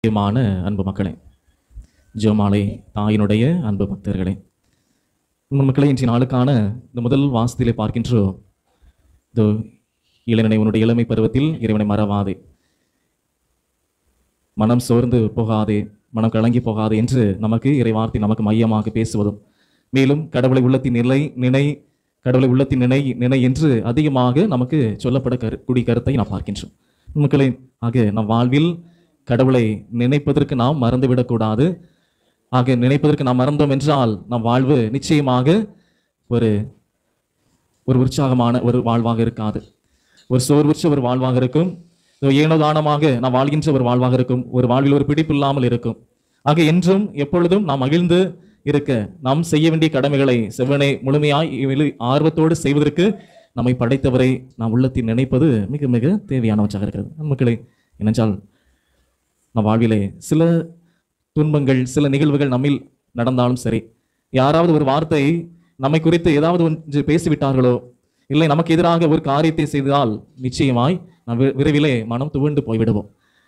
பிரியமான அன்பு மக்களே ஜெயமாலை தாயினுடைய அன்பு பக்தர்களே உங்கள் மக்களே இன்றைய நாளுக்கான இந்த முதல் வாசத்திலே பார்க்கின்றோம் இதோ இளைஞனை உன்னுடைய இளமை பருவத்தில் இறைவனை மறவாதே மனம் சோர்ந்து போகாதே மனம் கலங்கி போகாதே என்று நமக்கு இறைவார்த்தை நமக்கு மையமாக பேசுவதும் மேலும் கடவுளை உள்ளத்தின் நிலை நினை கடவுளை உள்ளத்தின் நினை நினை என்று அதிகமாக நமக்கு சொல்லப்பட கரு கூடிய கருத்தை நாம் பார்க்கின்றோம் மக்களே ஆக நம் வாழ்வில் கடவுளை நினைப்பதற்கு நாம் மறந்துவிடக்கூடாது ஆக நினைப்பதற்கு நாம் மறந்தோம் என்றால் நம் வாழ்வு நிச்சயமாக ஒரு ஒரு உற்சாகமான ஒரு வாழ்வாக இருக்காது ஒரு சோர்வுற்ற ஒரு வாழ்வாக இருக்கும் இதோ ஏனோ தானமாக நாம் வாழ்கின்ற ஒரு வாழ்வாக இருக்கும் ஒரு வாழ்வில் ஒரு பிடிப்பு இல்லாமல் இருக்கும் ஆக என்றும் எப்பொழுதும் நாம் மகிழ்ந்து இருக்க நாம் செய்ய வேண்டிய கடமைகளை செவ்வனை முழுமையாய் இவ்விழு ஆர்வத்தோடு செய்வதற்கு நம்மை படைத்தவரை நாம் உள்ளத்தில் நினைப்பது மிக மிக தேவையானவற்றாக இருக்கிறது மக்களே என்னென்றால் நம் வாழ்விலே சில துன்பங்கள் சில நிகழ்வுகள் நம்மில் நடந்தாலும் சரி யாராவது ஒரு வார்த்தை நம்மை குறித்து ஏதாவது ஒன்று பேசிவிட்டார்களோ இல்லை நமக்கு எதிராக ஒரு காரியத்தை செய்தால் நிச்சயமாய் நாம் வி- விரைவிலே மனம் துவண்டு போய்விடுவோம்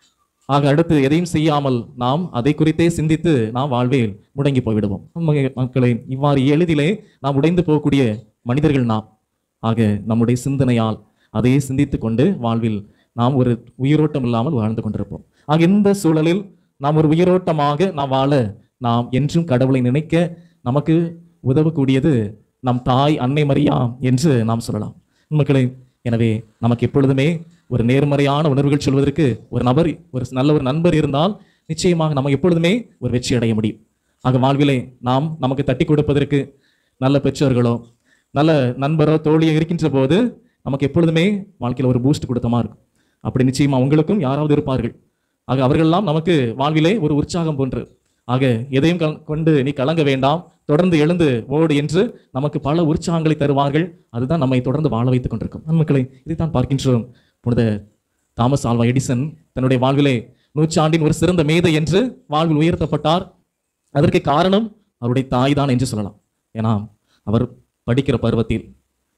ஆக அடுத்து எதையும் செய்யாமல் நாம் அதை குறித்தே சிந்தித்து நாம் வாழ்வில் முடங்கி போய்விடுவோம் மக- மக்களே இவ்வாறு எளிதிலே நாம் உடைந்து போகக்கூடிய மனிதர்கள் நாம் ஆக நம்முடைய சிந்தனையால் அதையே சிந்தித்து கொண்டு வாழ்வில் நாம் ஒரு உயிரோட்டம் இல்லாமல் வாழ்ந்து கொண்டிருப்போம் ஆக இந்த சூழலில் நாம் ஒரு உயிரோட்டமாக நாம் வாழ நாம் என்றும் கடவுளை நினைக்க நமக்கு உதவக்கூடியது நம் தாய் அன்னை மரியா என்று நாம் சொல்லலாம் மக்களே எனவே நமக்கு எப்பொழுதுமே ஒரு நேர்மறையான உணர்வுகள் சொல்வதற்கு ஒரு நபர் ஒரு நல்ல ஒரு நண்பர் இருந்தால் நிச்சயமாக நம்ம எப்பொழுதுமே ஒரு வெற்றி அடைய முடியும் ஆக வாழ்விலே நாம் நமக்கு தட்டி கொடுப்பதற்கு நல்ல பெற்றோர்களோ நல்ல நண்பரோ தோழியோ இருக்கின்ற போது நமக்கு எப்பொழுதுமே வாழ்க்கையில் ஒரு பூஸ்ட் கொடுத்தமா இருக்கும் அப்படி நிச்சயமா உங்களுக்கும் யாராவது இருப்பார்கள் ஆக அவர்களெல்லாம் நமக்கு வாழ்விலே ஒரு உற்சாகம் போன்று ஆக எதையும் கல- கொண்டு நீ கலங்க வேண்டாம் தொடர்ந்து எழுந்து ஓடு என்று நமக்கு பல உற்சாகங்களை தருவார்கள் அதுதான் நம்மை தொடர்ந்து வாழ வைத்துக் கொண்டிருக்கும் நன்மக்களை இதைத்தான் பார்க்கின்றோம் புனித தாமஸ் ஆல்வா எடிசன் தன்னுடைய வாழ்விலே நூற்றாண்டின் ஒரு சிறந்த மேதை என்று வாழ்வில் உயர்த்தப்பட்டார் அதற்கு காரணம் அவருடைய தாய் தான் என்று சொல்லலாம் ஏன்னா அவர் படிக்கிற பருவத்தில்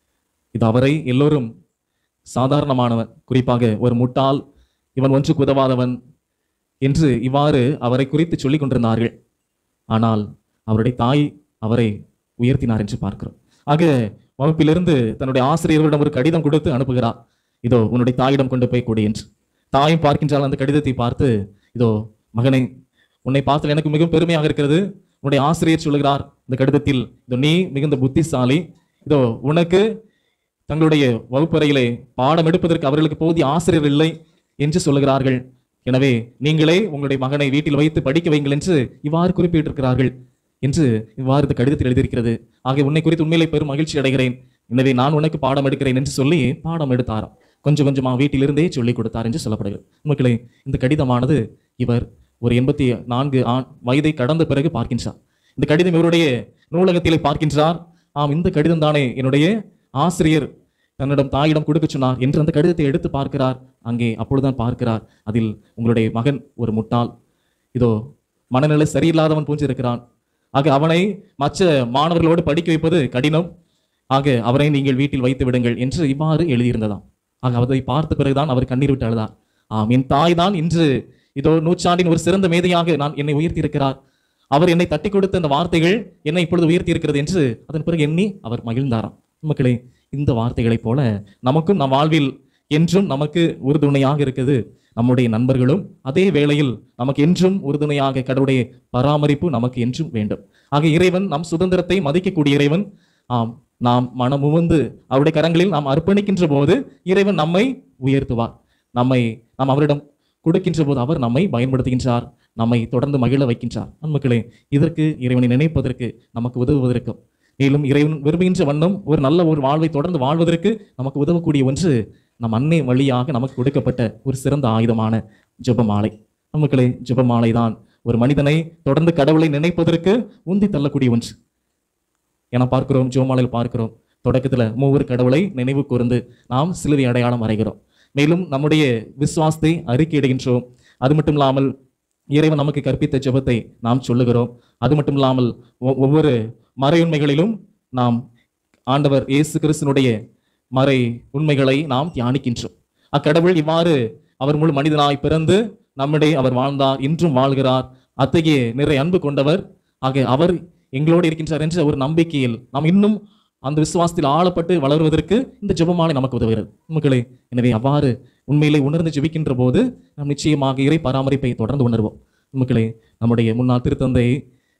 இது அவரை எல்லோரும் சாதாரணமானவன் குறிப்பாக ஒரு முட்டாள் இவன் ஒன்றுக்கு உதவாதவன் என்று இவ்வாறு அவரை குறித்து சொல்லிக் கொண்டிருந்தார்கள் ஆனால் அவருடைய தாய் அவரை உயர்த்தினார் என்று பார்க்கிறோம் ஆக வகுப்பிலிருந்து தன்னுடைய ஆசிரியர்களிடம் ஒரு கடிதம் கொடுத்து அனுப்புகிறார் இதோ உன்னுடைய தாயிடம் கொண்டு போய் கொடு என்று தாயும் பார்க்கின்றால் அந்த கடிதத்தை பார்த்து இதோ மகனை உன்னை பார்த்து எனக்கு மிகவும் பெருமையாக இருக்கிறது உன்னுடைய ஆசிரியர் சொல்லுகிறார் இந்த கடிதத்தில் இதோ நீ மிகுந்த புத்திசாலி இதோ உனக்கு தங்களுடைய வகுப்பறையிலே பாடம் எடுப்பதற்கு அவர்களுக்கு போதிய ஆசிரியர் இல்லை என்று சொல்லுகிறார்கள் எனவே நீங்களே உங்களுடைய மகனை வீட்டில் வைத்து படிக்க வைங்கள் என்று இவ்வாறு குறிப்பிட்டிருக்கிறார்கள் என்று இவ்வாறு இந்த கடிதத்தில் எழுதியிருக்கிறது ஆக உன்னை குறித்து உண்மையிலே பெரும் மகிழ்ச்சி அடைகிறேன் எனவே நான் உனக்கு பாடம் எடுக்கிறேன் என்று சொல்லி பாடம் எடுத்தாராம் கொஞ்சம் கொஞ்சமா வீட்டிலிருந்தே சொல்லிக் கொடுத்தார் என்று சொல்லப்படுகிறது மக்களே இந்த கடிதமானது இவர் ஒரு எண்பத்தி நான்கு ஆண் வயதை கடந்த பிறகு பார்க்கின்றார் இந்த கடிதம் இவருடைய நூலகத்திலே பார்க்கின்றார் ஆம் இந்த கடிதம் தானே என்னுடைய ஆசிரியர் தன்னிடம் தாயிடம் கொடுக்க சொன்னார் என்று அந்த கடிதத்தை எடுத்து பார்க்கிறார் அங்கே அப்பொழுதுதான் பார்க்கிறார் அதில் உங்களுடைய மகன் ஒரு முட்டாள் இதோ மனநிலை சரியில்லாதவன் போன்று இருக்கிறான் ஆக அவனை மற்ற மாணவர்களோடு படிக்க வைப்பது கடினம் ஆக அவரை நீங்கள் வீட்டில் வைத்து விடுங்கள் என்று இவ்வாறு எழுதியிருந்ததாம் ஆக அதை பார்த்த பிறகுதான் அவர் கண்ணீர் விட்டு அழுதார் ஆம் என் தாய் தான் இன்று இதோ நூற்றாண்டின் ஒரு சிறந்த மேதையாக நான் என்னை உயர்த்தியிருக்கிறார் அவர் என்னை தட்டி கொடுத்த அந்த வார்த்தைகள் என்னை இப்பொழுது உயர்த்தி இருக்கிறது என்று அதன் பிறகு எண்ணி அவர் மகிழ்ந்தாராம் மக்களே இந்த வார்த்தைகளைப் போல நமக்கும் நம் வாழ்வில் என்றும் நமக்கு உறுதுணையாக இருக்குது நம்முடைய நண்பர்களும் அதே வேளையில் நமக்கு என்றும் உறுதுணையாக கடவுளுடைய பராமரிப்பு நமக்கு என்றும் வேண்டும் ஆக இறைவன் நம் சுதந்திரத்தை மதிக்கக்கூடிய இறைவன் ஆம் நாம் மனமுவந்து அவருடைய கரங்களில் நாம் அர்ப்பணிக்கின்ற போது இறைவன் நம்மை உயர்த்துவார் நம்மை நாம் அவரிடம் கொடுக்கின்ற போது அவர் நம்மை பயன்படுத்துகின்றார் நம்மை தொடர்ந்து மகிழ வைக்கின்றார் நண்பர்களே இதற்கு இறைவனை நினைப்பதற்கு நமக்கு உதவுவதற்கும் மேலும் இறைவன் விரும்புகின்ற வண்ணம் ஒரு நல்ல ஒரு வாழ்வை தொடர்ந்து வாழ்வதற்கு நமக்கு உதவக்கூடிய ஒன்று நம் அன்னை வழியாக நமக்கு கொடுக்கப்பட்ட ஒரு சிறந்த ஆயுதமான ஜெபமாலை நமக்களே ஜெபமாலை தான் ஒரு மனிதனை தொடர்ந்து கடவுளை நினைப்பதற்கு உந்தி தள்ளக்கூடிய ஒன்று என பார்க்கிறோம் ஜெபமாலையில் பார்க்கிறோம் தொடக்கத்துல மூவர் கடவுளை நினைவு கூர்ந்து நாம் சிலுவை அடையாளம் வரைகிறோம் மேலும் நம்முடைய விசுவாசத்தை அறிக்கையிடுகின்றோம் அது மட்டும் இல்லாமல் இறைவன் நமக்கு கற்பித்த ஜெபத்தை நாம் சொல்லுகிறோம் அது மட்டும் இல்லாமல் ஒ- ஒவ்வொரு மறையுண்மைகளிலும் நாம் ஆண்டவர் இயேசு கிறிஸ்துனுடைய மறை உண்மைகளை நாம் தியானிக்கின்றோம் அக்கடவுள் இவ்வாறு அவர் முழு மனிதனாய் பிறந்து நம்மிடையே அவர் வாழ்ந்தார் இன்றும் வாழ்கிறார் அத்தகைய நிறைய அன்பு கொண்டவர் ஆக அவர் எங்களோடு இருக்கின்றார் என்ற ஒரு நம்பிக்கையில் நாம் இன்னும் அந்த விசுவாசத்தில் ஆழப்பட்டு வளருவதற்கு இந்த ஜெபமாலை நமக்கு உதவுகிறது மக்களே எனவே அவ்வாறு உண்மையிலே உணர்ந்து ஜெபிக்கின்ற போது நாம் நிச்சயமாக இறை பராமரிப்பை தொடர்ந்து உணர்வோம் மக்களே நம்முடைய முன்னாள் திருத்தந்தை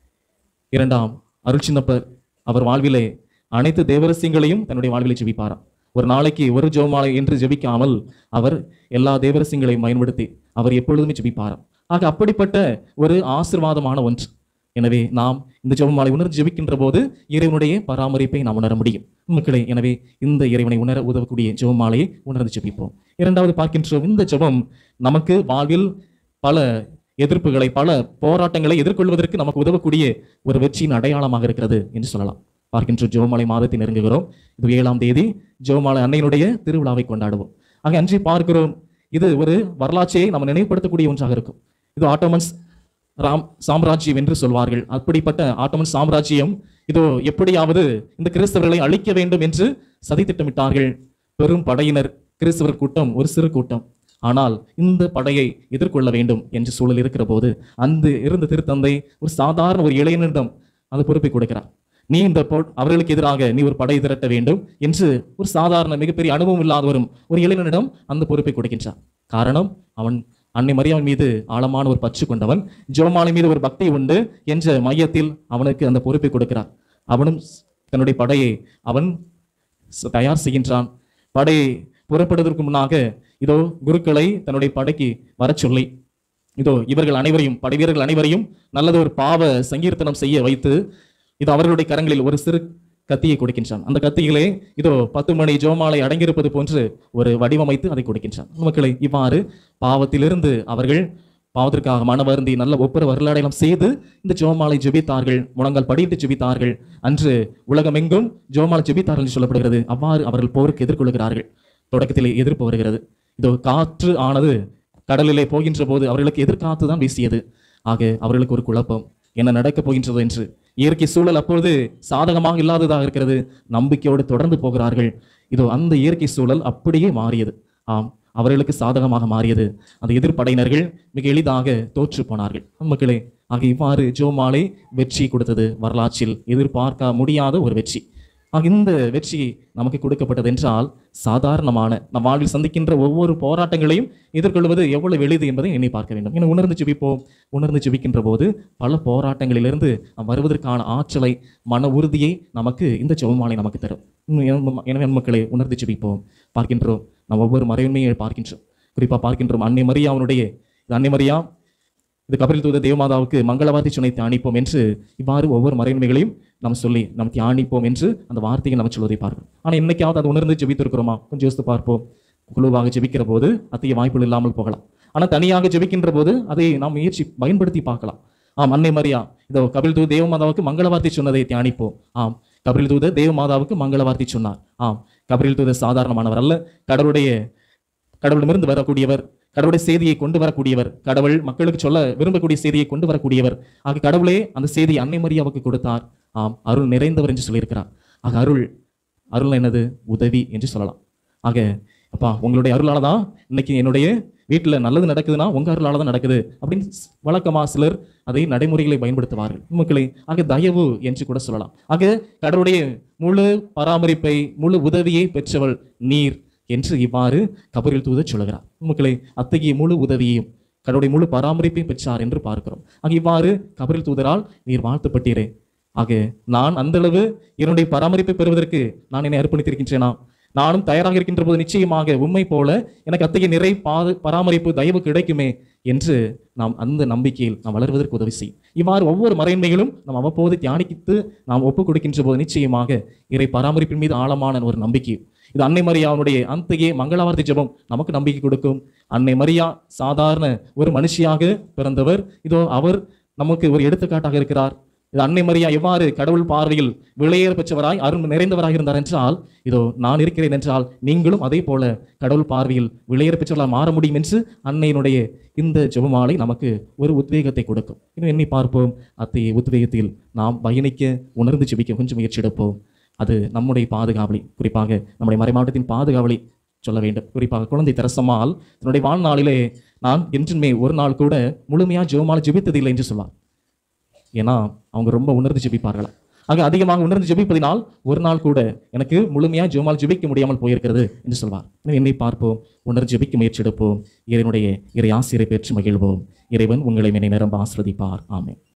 இரண்டாம் அருள் சின்னப்பர் அவர் வாழ்விலே அனைத்து தேவரசியங்களையும் தன்னுடைய வாழ்விலே ஜெபிப்பாராம் ஒரு நாளைக்கு ஒரு ஜெபமாலை என்று ஜெபிக்காமல் அவர் எல்லா தேவரசியங்களையும் பயன்படுத்தி அவர் எப்பொழுதுமே ஜெபிப்பாராம் ஆக அப்படிப்பட்ட ஒரு ஆசிர்வாதமான ஒன்று எனவே நாம் இந்த ஜெபமாலை உணர்ந்து ஜெபிக்கின்ற போது இறைவனுடைய பராமரிப்பை நாம் உணர முடியும் மக்களே எனவே இந்த இறைவனை உணர உதவக்கூடிய ஜெபமாலையை உணர்ந்து ஜெபிப்போம் இரண்டாவது பார்க்கின்றோம் இந்த ஜெபம் நமக்கு வாழ்வில் பல எதிர்ப்புகளை பல போராட்டங்களை எதிர்கொள்வதற்கு நமக்கு உதவக்கூடிய ஒரு வெற்றியின் அடையாளமாக இருக்கிறது என்று சொல்லலாம் பார்க்கின்ற ஜெபமாலை மாதத்தை நெருங்குகிறோம் இது ஏழாம் தேதி ஜெபமாலை அன்னையினுடைய திருவிழாவை கொண்டாடுவோம் ஆக அன்றே பார்க்கிறோம் இது ஒரு வரலாற்றையை நம்ம நினைவுபடுத்தக்கூடிய ஒன்றாக இருக்கும் இது ஆட்டோமன்ஸ் ராம் சாம்ராஜ்யம் என்று சொல்வார்கள் அப்படிப்பட்ட ஆட்டோமன் சாம்ராஜ்யம் இதோ எப்படியாவது இந்த கிறிஸ்தவர்களை அழிக்க வேண்டும் என்று சதி திட்டமிட்டார்கள் பெரும் படையினர் கிறிஸ்தவர் கூட்டம் ஒரு சிறு கூட்டம் ஆனால் இந்த படையை எதிர்கொள்ள வேண்டும் என்ற சூழல் இருக்கிற போது அந்த இருந்த திருத்தந்தை ஒரு சாதாரண ஒரு இளைஞனிடம் அந்த பொறுப்பை கொடுக்கிறார் நீ இந்த போ- அவர்களுக்கு எதிராக நீ ஒரு படை திரட்ட வேண்டும் என்று ஒரு சாதாரண மிகப்பெரிய அனுபவம் இல்லாதவரும் ஒரு இளைஞனிடம் அந்த பொறுப்பை கொடுக்கின்றார் காரணம் அவன் அன்னை மரியாவின் மீது ஆழமான ஒரு பற்று கொண்டவன் ஜோமாலை மீது ஒரு பக்தி உண்டு என்ற மையத்தில் அவனுக்கு அந்த பொறுப்பை கொடுக்கிறார் அவனும் ஸ்- தன்னுடைய படையை அவன் ச- தயார் செய்கின்றான் படை புறப்படுவதற்கு முன்னாக இதோ குருக்களை தன்னுடைய படைக்கு வரச் சொல்லி இதோ இவர்கள் அனைவரையும் படை வீரர்கள் அனைவரையும் நல்லது ஒரு பாவ சங்கீர்த்தனம் செய்ய வைத்து இது அவர்களுடைய கரங்களில் ஒரு சிறு கத்தியை கொடுக்கின்றான் அந்த கத்தியிலே இதோ பத்து மணி ஜோமாலை அடங்கியிருப்பது போன்று ஒரு வடிவமைத்து அதை கொடுக்கின்றான் மக்களை இவ்வாறு பாவத்திலிருந்து அவர்கள் பாவத்திற்காக மன வருந்தி நல்ல ஒப்புர வரலாடையெல்லாம் செய்து இந்த ஜோமாலை ஜெபித்தார்கள் முழங்கால் படியிட்டு ஜெபித்தார்கள் அன்று உலகமெங்கும் ஜோமாலை ஜெபித்தார்கள் என்று சொல்லப்படுகிறது அவ்வாறு அவர்கள் போருக்கு எதிர்கொள்கிறார்கள் தொடக்கத்திலே எதிர்ப்பு வருகிறது இதோ காற்று ஆனது கடலிலே போகின்ற போது அவர்களுக்கு எதிர்காத்து தான் வீசியது ஆக அவர்களுக்கு ஒரு குழப்பம் என்ன நடக்கப் போகின்றது என்று இயற்கை சூழல் அப்பொழுது சாதகமாக இல்லாததாக இருக்கிறது நம்பிக்கையோடு தொடர்ந்து போகிறார்கள் இதோ அந்த இயற்கை சூழல் அப்படியே மாறியது ஆம் அவர்களுக்கு சாதகமாக மாறியது அந்த எதிர்ப்படையினர்கள் மிக எளிதாக தோற்று போனார்கள் மக்களே ஆக இவ்வாறு ஜோமாலை வெற்றி கொடுத்தது வரலாற்றில் எதிர்பார்க்க முடியாத ஒரு வெற்றி ஆக இந்த வெற்றி நமக்கு கொடுக்கப்பட்டது என்றால் சாதாரணமான நம் வாழ்வில் சந்திக்கின்ற ஒவ்வொரு போராட்டங்களையும் எதிர்கொள்வது எவ்வளவு எளிது என்பதை எண்ணி பார்க்க வேண்டும் என உணர்ந்து ஜெபிப்போம் உணர்ந்து ஜெபிக்கின்ற போது பல போராட்டங்களிலிருந்து நாம் வருவதற்கான ஆற்றலை மன உறுதியை நமக்கு இந்த ஜெபமாலை நமக்கு தரும் இன்னும் என- எனவே மக்களே உணர்ந்து ஜெபிப்போம் பார்க்கின்றோம் நாம் ஒவ்வொரு மறைவுண்மையை பார்க்கின்றோம் குறிப்பாக பார்க்கின்றோம் அன்னை மரியாவுடைய இது அன்னை மரியா இது கபில் தூத தேவமாதாவுக்கு மங்களவார்த்தை சுனை தியானிப்போம் என்று இவ்வாறு ஒவ்வொரு மறைவுமைகளையும் நாம் சொல்லி நாம் தியானிப்போம் என்று அந்த வார்த்தையை நம்ம சொல்வதை பார்க்கிறோம் ஆனால் இன்னைக்காவது அது உணர்ந்து ஜெபித்திருக்கிறோமா கொஞ்சம் யோசித்து பார்ப்போம் குழுவாக ஜெபிக்கிற போது அத்தகைய வாய்ப்புகள் இல்லாமல் போகலாம் ஆனால் தனியாக ஜெபிக்கின்ற போது அதை நாம் முயற்சி பயன்படுத்தி பார்க்கலாம் ஆம் அன்னை மரியா இதோ கபில் தூத தேவமாதாவுக்கு மங்களவார்த்தை சொன்னதை தியானிப்போம் ஆம் கபில் தூத தேவமாதாவுக்கு மங்களவார்த்தை சொன்னார் ஆம் கபில் தூத சாதாரணமானவர் அல்ல கடவுளுடைய கடவுளிடமிருந்து வரக்கூடியவர் கடவுளுடைய செய்தியை கொண்டு வரக்கூடியவர் கடவுள் மக்களுக்கு சொல்ல விரும்பக்கூடிய செய்தியை கொண்டு வரக்கூடியவர் ஆக கடவுளே அந்த செய்தியை அன்னை மரியாவுக்கு கொடுத்தார் ஆம் அருள் நிறைந்தவர் என்று சொல்லியிருக்கிறார் ஆக அருள் அருள் என்னது உதவி என்று சொல்லலாம் ஆக அப்பா உங்களுடைய அருளால தான் இன்னைக்கு என்னுடைய வீட்டில் நல்லது நடக்குதுன்னா உங்க அருளால தான் நடக்குது அப்படின்னு ஸ்- வழக்கமா சிலர் அதை நடைமுறைகளை பயன்படுத்துவார்கள் மக்களை ஆக தயவு என்று கூட சொல்லலாம் ஆக கடவுளுடைய முழு பராமரிப்பை முழு உதவியை பெற்றவள் நீர் என்று இவ்வாறு கபரில் தூதர் சொல்லுகிறார் மக்களை அத்தகைய முழு உதவியையும் கடவுளுடைய முழு பராமரிப்பையும் பெற்றார் என்று பார்க்கிறோம் ஆக இவ்வாறு கபரில் தூதரால் நீர் வாழ்த்துப்பட்டீரே ஆக நான் அந்த அளவு என்னுடைய பராமரிப்பை பெறுவதற்கு நான் என்னை அர்ப்பணித்திருக்கின்றேனா நானும் தயாராக இருக்கின்ற போது நிச்சயமாக உண்மை போல எனக்கு அத்தகைய நிறை பாது பராமரிப்பு தயவு கிடைக்குமே என்று நாம் அந்த நம்பிக்கையில் நாம் வளர்வதற்கு உதவி செய்யும் இவ்வாறு ஒவ்வொரு மறைமைகளும் நாம் அவ்வப்போது தியானித்து நாம் ஒப்புக் கொடுக்கின்ற போது நிச்சயமாக இறை பராமரிப்பின் மீது ஆழமான ஒரு நம்பிக்கை இது அன்னை மரியாவுடைய அத்தகைய மங்களாவார்த்தை ஜெபம் நமக்கு நம்பிக்கை கொடுக்கும் அன்னை மரியா சாதாரண ஒரு மனுஷியாக பிறந்தவர் இதோ அவர் நமக்கு ஒரு எடுத்துக்காட்டாக இருக்கிறார் இது அன்னை மரியா எவ்வாறு கடவுள் பார்வையில் விளையேற பெற்றவராய் அருள் நிறைந்தவராக இருந்தார் என்றால் இதோ நான் இருக்கிறேன் என்றால் நீங்களும் அதே போல கடவுள் பார்வையில் விளையேற பெற்றவர்களாக மாற முடியும் என்று அன்னையினுடைய இந்த ஜெபமாலை நமக்கு ஒரு உத்வேகத்தை கொடுக்கும் இன்னும் எண்ணி பார்ப்போம் அத்தகைய உத்வேகத்தில் நாம் பயணிக்க உணர்ந்து ஜெபிக்க கொஞ்சம் முயற்சி எடுப்போம் அது நம்முடைய பாதுகாவலி குறிப்பாக நம்முடைய மறைமாவட்டத்தின் பாதுகாவலி சொல்ல வேண்டும் குறிப்பாக குழந்தை தெரசம்மாள் தன்னுடைய வாழ்நாளிலே நான் என்றுமே ஒரு நாள் கூட முழுமையா ஜெபமால ஜெபித்ததில்லை என்று சொல்வார் ஏன்னா அவங்க ரொம்ப உணர்ந்து ஜெபிப்பார்களா ஆக அதிகமாக உணர்ந்து ஜெபிப்பதினால் ஒரு நாள் கூட எனக்கு முழுமையா ஜெபமால் ஜெபிக்க முடியாமல் போயிருக்கிறது என்று சொல்வார் எனவே என்னை பார்ப்போம் உணர்ந்து ஜெபிக்க முயற்சி எடுப்போம் இறைவனுடைய இறை ஆசிரியரை பெற்று மகிழ்வோம் இறைவன் உங்களை என்னை நிரம்ப ஆசிரதிப்பார் ஆமென்